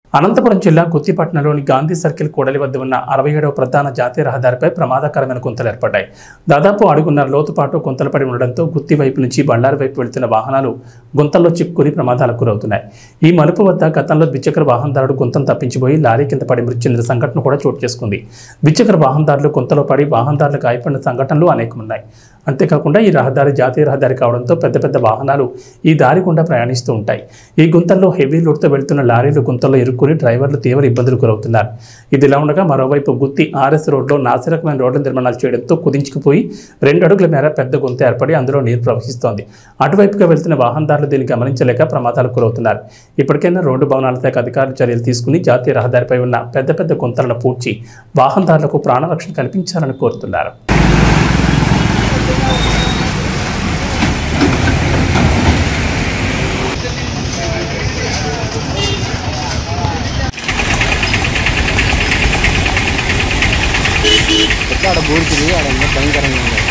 అనంతపురం జిల్లా గుత్తిపట్నంలోని గాంధీ సర్కిల్ కూడలి వద్ద ఉన్న అరవై ఏడవ ప్రధాన జాతీయ రహదారిపై ప్రమాదకరమైన గుంతలు ఏర్పడ్డాయి దాదాపు అడుగున్నర లోతుపాటు గుంతలు పడి ఉండడంతో గుత్తి వైపు నుంచి బండారు వైపు వెళ్తున్న వాహనాలు గుంతల్లో చిక్కుని ప్రమాదాలకు గురవుతున్నాయి ఈ మలుపు వద్ద గతంలో ద్విచక్ర వాహనదారుడు గుంతను తప్పించిపోయి లారీ కింద పడి మృతి చెందిన సంఘటన కూడా చోటు చేసుకుంది ద్విచక్ర వాహనదారులు గుంతలో పడి వాహనదారులకు గాయపడిన సంఘటనలు అనేకమున్నాయి అంతేకాకుండా ఈ రహదారి జాతీయ రహదారి కావడంతో పెద్ద పెద్ద వాహనాలు ఈ దారి గుండా ప్రయాణిస్తూ ఉంటాయి ఈ గుంతల్లో హెవీ లోడ్తో వెళ్తున్న లారీలు గుంతల్లో ఇరుక్కుని డ్రైవర్లు తీవ్ర ఇబ్బందులు గురవుతున్నారు ఇదిలా ఉండగా మరోవైపు గుత్తి ఆర్ఎస్ రోడ్లో నాసిరకమైన రోడ్ల నిర్మాణాలు చేయడంతో కుదించుకుపోయి రెండు అడుగుల మేర పెద్ద గుంత ఏర్పడి అందులో నీరు ప్రవహిస్తోంది అటువైపుగా వెళ్తున్న వాహనదారులు దీన్ని గమనించలేక ప్రమాదాలకు గురవుతున్నారు ఇప్పటికైనా రోడ్డు భవనాల శాఖ అధికారులు చర్యలు తీసుకుని జాతీయ రహదారిపై ఉన్న పెద్ద పెద్ద గుంతలను పూడ్చి వాహనదారులకు ప్రాణరక్షణ కల్పించాలని కోరుతున్నారు ఆడ బోర్డుతుంది ఆడ ఇంకా భయంకరంగా ఉంది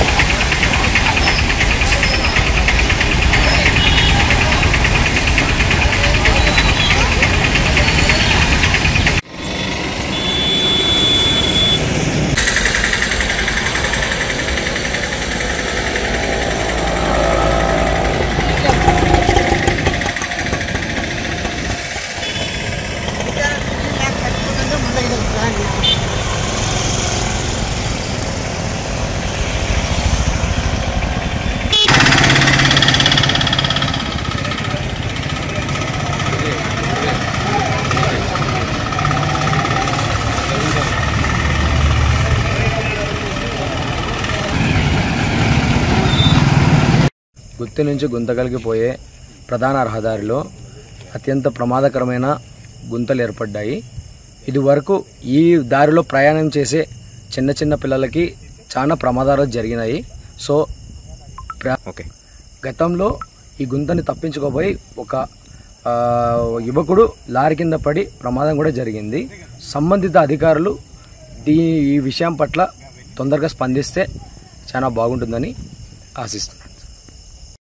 గుత్తి నుంచి గుంతకల్కి పోయే ప్రధాన రహదారిలో అత్యంత ప్రమాదకరమైన గుంతలు ఏర్పడ్డాయి ఇది వరకు ఈ దారిలో ప్రయాణం చేసే చిన్న చిన్న పిల్లలకి చాలా ప్రమాదాలు జరిగినాయి సో ఓకే గతంలో ఈ గుంతని తప్పించుకోబోయి ఒక ఆ, యువకుడు లారీ కింద పడి ప్రమాదం కూడా జరిగింది సంబంధిత అధికారులు దీ ఈ విషయం పట్ల తొందరగా స్పందిస్తే చాలా బాగుంటుందని ఆశిస్తున్నాను